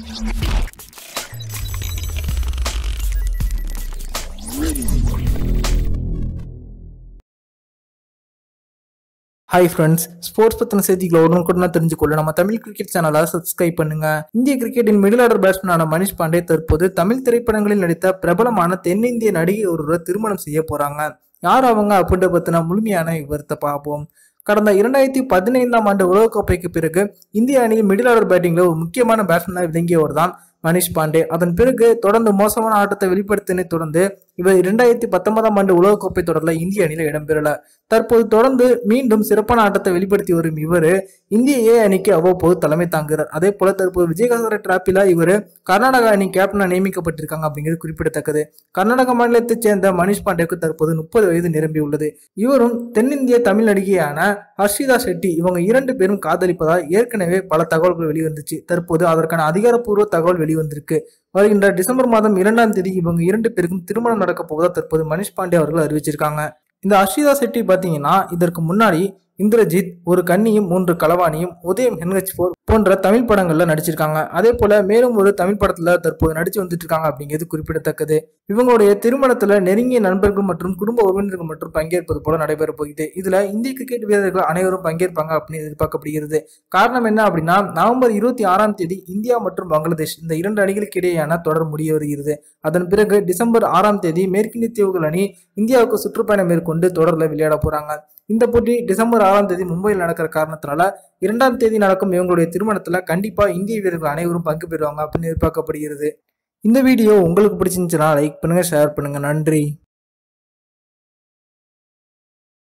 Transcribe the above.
hi friends sports பத்தின செய்திகளை உடனுக்குடன் தெரிஞ்சுக்கொள்ள நம்ம தமிழ் கிரிக்கெட் சேனலை சப்ஸ்கிரைப் பண்ணுங்க இந்திய கிரிக்கெட்டின் மிடில் ஆர்டர் பேட்ஸ்மேனான மணிஷ் பாண்டே தற்போது தமிழ் திரைப்படங்களில் நடித்த பிரபலமான தென்னிந்திய நடிகை ஒருவரை திருமணம் செய்ய போறாங்க யார் அவங்க அப்படின்ற பத்தின முழுமையான விவரத்தை பார்ப்போம் கடந்த இரண்டாயிரத்தி பதினைந்தாம் ஆண்டு உலகக்கோப்பைக்கு பிறகு இந்திய அணியில் மிடில் ஆர்டர் பேட்டிங்ல ஒரு முக்கியமான பேட்ஸ்மேனாக விளங்கியவர் தான் மணிஷ் பாண்டே அதன் பிறகு தொடர்ந்து மோசமான ஆட்டத்தை வெளிப்படுத்தினை தொடர்ந்து இவர் இரண்டாயிரத்தி பத்தொன்பதாம் ஆண்டு உலகக்கோப்பை தொடரில் இந்திய அணியில் இடம்பெறல தற்போது தொடர்ந்து மீண்டும் சிறப்பான ஆட்டத்தை வெளிப்படுத்தி வரும் இவர் இந்திய ஏ அணிக்கு அவ்வப்போது தலைமை தாங்குகிறார் அதே போல தற்போது விஜயகாசர டிராப்பில இவர் கர்நாடகா அணி கேப்டனா நியமிக்கப்பட்டிருக்காங்க அப்படிங்கிறது குறிப்பிடத்தக்கது கர்நாடக மாநிலத்தைச் சேர்ந்த மணிஷ் பாண்டேக்கு தற்போது முப்பது வயது நிரம்பியுள்ளது இவரும் தென்னிந்திய தமிழ் நடிகையான ஹர்ஷிதா ஷெட்டி இவங்க இரண்டு பேரும் காதலிப்பதால் ஏற்கனவே பல தகவல்கள் வெளிவந்துச்சு தற்போது அதற்கான அதிகாரப்பூர்வ தகவல் வெளிவந்திருக்கு வருகின்ற டிசம்பர் மாதம் இரண்டாம் தேதி இவங்க இரண்டு பேருக்கும் திருமணம் நடக்க போவதா தற்போது மணிஷ் பாண்டே அவர்கள் அறிவிச்சிருக்காங்க இந்த அர்ஷிதா செட்டி பார்த்தீங்கன்னா இதற்கு முன்னாடி இந்திரஜித் ஒரு கன்னியும் மூன்று களவாணியும் உதயம் என்ஹெச் போர் போன்ற தமிழ் படங்கள்ல நடிச்சிருக்காங்க அதே போல மேலும் ஒரு தமிழ் படத்துல தற்போது நடிச்சு வந்துட்டு இருக்காங்க அப்படிங்கிறது குறிப்பிடத்தக்கது இவங்களுடைய திருமணத்துல நெருங்கிய நண்பர்கள் மற்றும் குடும்ப உறவினர்கள் மற்றும் பங்கேற்பது போல நடைபெற போகுது இதுல இந்திய கிரிக்கெட் வீரர்கள் அனைவரும் பங்கேற்பாங்க அப்படின்னு எதிர்பார்க்கப்படுகிறது காரணம் என்ன அப்படின்னா நவம்பர் இருபத்தி ஆறாம் தேதி இந்தியா மற்றும் பங்களாதேஷ் இந்த இரண்டு அணிகளுக்கு இடையேயான தொடர் முடிய வருகிறது அதன் பிறகு டிசம்பர் ஆறாம் தேதி மேற்கிந்திய தீவுகள் அணி இந்தியாவுக்கு சுற்றுப்பயணம் மேற்கொண்டு தொடர்ல விளையாட போறாங்க இந்த போட்டி டிசம்பர் ஆறாம் தேதி மும்பையில் நடக்கிற காரணத்தினால இரண்டாம் தேதி நடக்கும் இவங்களுடைய திருமணத்துல கண்டிப்பா இந்திய வீரர்கள் அனைவரும் பங்கு பெறுவாங்க அப்படின்னு எதிர்பார்க்கப்படுகிறது இந்த வீடியோ உங்களுக்கு பிடிச்சிருந்துச்சுன்னா லைக் பண்ணுங்க ஷேர் பண்ணுங்க நன்றி